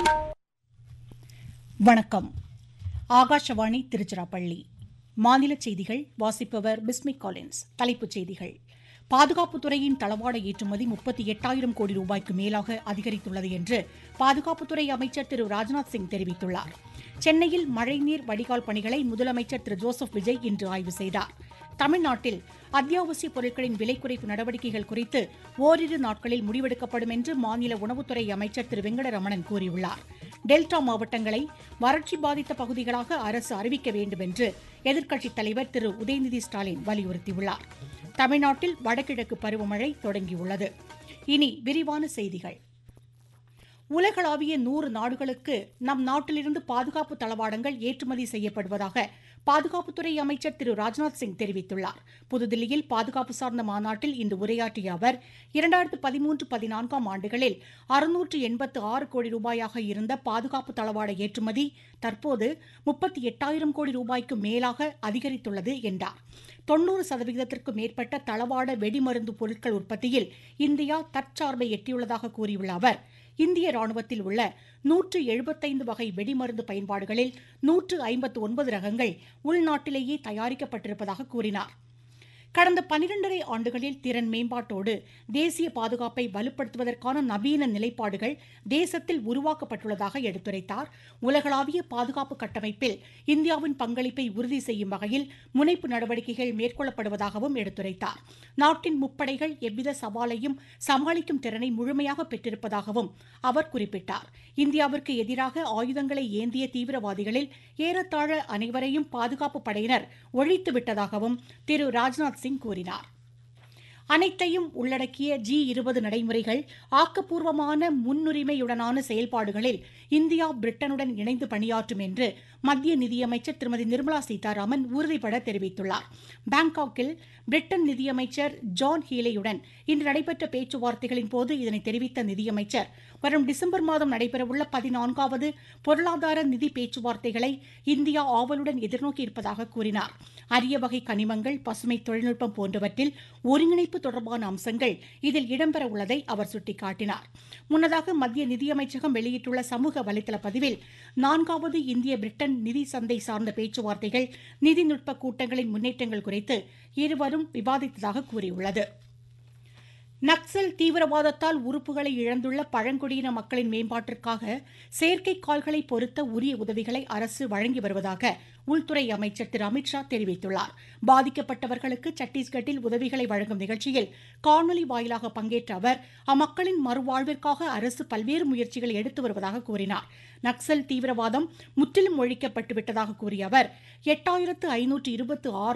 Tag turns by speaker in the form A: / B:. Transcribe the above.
A: வணக்கம் ஆகாஷவாணி திருச்சிராப்பள்ளி மாநில செய்திகள் வாசிப்பவர் பிஸ்மி காலின்ஸ் தலைப்புச் செய்திகள் பாதுகாப்புத் துறையின் தளவாட ஏற்றுமதி முப்பத்தி எட்டாயிரம் கோடி ரூபாய்க்கு மேலாக அதிகரித்துள்ளது என்று பாதுகாப்புத்துறை அமைச்சர் திரு ராஜ்நாத் சிங் தெரிவித்துள்ளார் சென்னையில் மழைநீர் வடிகால் பணிகளை முதலமைச்சர் திரு ஜோசப் விஜய் இன்று ஆய்வு செய்தார் தமிழ்நாட்டில் அத்தியாவசிய பொருட்களின் விலை குறைப்பு நடவடிக்கைகள் குறித்து ஓரிரு நாட்களில் முடிவெடுக்கப்படும் என்று மாநில உணவுத்துறை அமைச்சர் திரு வெங்கடரமணன் கூறியுள்ளார் டெல்டா மாவட்டங்களை வறட்சி பாதித்த பகுதிகளாக அரசு அறிவிக்க வேண்டும் என்று எதிர்க்கட்சித் தலைவர் திரு உதயநிதி ஸ்டாலின் வலியுறுத்தியுள்ளார் தமிழ்நாட்டில் வடகிழக்கு பருவமழை தொடங்கியுள்ளது இனி விரிவான செய்திகள் உலகளாவிய நூறு நாடுகளுக்கு நம் நாட்டிலிருந்து பாதுகாப்பு தளவாடங்கள் ஏற்றுமதி செய்யப்படுவதாக பாதுகாப்புத்துறை அமைச்சர் திரு ராஜ்நாத் சிங் தெரிவித்துள்ளார் புதுதில்லியில் பாதுகாப்பு சார்ந்த மாநாட்டில் இன்று உரையாற்றிய அவர் இரண்டாயிரத்து பதிமூன்று பதினான்காம் ஆண்டுகளில் அறுநூற்று எண்பத்து ஆறு கோடி ரூபாயாக இருந்த பாதுகாப்பு தளவாட ஏற்றுமதி தற்போது முப்பத்தி எட்டாயிரம் கோடி ரூபாய்க்கு மேலாக அதிகரித்துள்ளது என்றார் தொன்னூறு சதவிகிதத்திற்கு மேற்பட்ட தளவாட வெடிமருந்து பொருட்கள் உற்பத்தியில் இந்தியா தற்சார்பை எட்டியுள்ளதாக கூறியுள்ள அவர் இந்திய ராணுவத்தில் உள்ள நூற்று எழுபத்தைந்து வகை வெடிமருந்து பயன்பாடுகளில் நூற்று ஐம்பத்து ஒன்பது ரகங்கள் உள்நாட்டிலேயே தயாரிக்கப்பட்டிருப்பதாக கூறினார் கடந்த பனிரெண்டரை ஆண்டுகளில் திறன் மேம்பாட்டோடு தேசிய பாதுகாப்பை வலுப்படுத்துவதற்கான நவீன நிலைப்பாடுகள் தேசத்தில் உருவாக்கப்பட்டுள்ளதாக எடுத்துரைத்தார் உலகளாவிய பாதுகாப்பு கட்டமைப்பில் இந்தியாவின் பங்களிப்பை உறுதி செய்யும் வகையில் முனைப்பு நடவடிக்கைகள் மேற்கொள்ளப்படுவதாகவும் எடுத்துரைத்தார் நாட்டின் முப்படைகள் எவ்வித சவாலையும் சமாளிக்கும் திறனை முழுமையாக பெற்றிருப்பதாகவும் அவர் குறிப்பிட்டார் இந்தியாவிற்கு எதிராக ஆயுதங்களை ஏந்திய தீவிரவாதிகளில் ஏறத்தாழ அனைவரையும் பாதுகாப்பு படையினர் ஒழித்து விட்டதாகவும் திரு ராஜ்நாத் சிங் கூறினார் அனைத்தையும் உள்ளடக்கிய ஜி இருபது நடைமுறைகள் ஆக்கப்பூர்வமான முன்னுரிமையுடனான செயல்பாடுகளில் இந்தியா பிரிட்டனுடன் இணைந்து பணியாற்றும் என்று மத்திய நிதியமைச்சர் திருமதி நிர்மலா சீதாராமன் உறுதிபட தெரிவித்துள்ளார் பாங்காக்கில் பிரிட்டன் நிதியமைச்சர் ஜான் ஹீலேயுடன் இன்று நடைபெற்ற பேச்சுவார்த்தைகளின் போது இதனை தெரிவித்த நிதியமைச்சர் வரும் டிசம்பர் மாதம் நடைபெறவுள்ள பதினான்காவது பொருளாதார நிதி பேச்சுவார்த்தைகளை இந்தியா ஆவலுடன் எதிர்நோக்கி இருப்பதாக கூறினார் அரிய வகை கனிமங்கள் பசுமை தொழில்நுட்பம் போன்றவற்றில் ஒருங்கிணைப்பு தொடர்பான அம்சங்கள் இதில் இடம்பெற உள்ளதை அவர் சுட்டிக்காட்டினார் முன்னதாக மத்திய நிதியமைச்சகம் வெளியிட்டுள்ள சமூக வலைதள பதிவில் நான்காவது இந்திய பிரிட்டன் நிதி சந்தை சார்ந்த பேச்சுவார்த்தைகள் நிதிநுட்ப கூட்டங்களின் முன்னேற்றங்கள் குறித்து இருவரும் விவாதித்ததாக கூறியுள்ளது நக்சல் தீவிரவாதத்தால் உறுப்புகளை இழந்துள்ள பழங்குடியின மக்களின் மேம்பாட்டிற்காக செயற்கை கால்களை பொருத்த உரிய உதவிகளை அரசு வழங்கி வருவதாக உள்துறை அமைச்சர் திரு அமித்ஷா தெரிவித்துள்ளார் பாதிக்கப்பட்டவர்களுக்கு சத்தீஸ்கட்டில் உதவிகளை வழங்கும் நிகழ்ச்சியில் காணொலி வாயிலாக பங்கேற்ற அவர் அம்மக்களின் மறுவாழ்விற்காக அரசு பல்வேறு முயற்சிகளை எடுத்து வருவதாக கூறினார் நக்சல் தீவிரவாதம் முற்றிலும் ஒழிக்கப்பட்டு விட்டதாக கூறிய அவர் எட்டாயிரத்து ஐநூற்று இருபத்தி ஆறு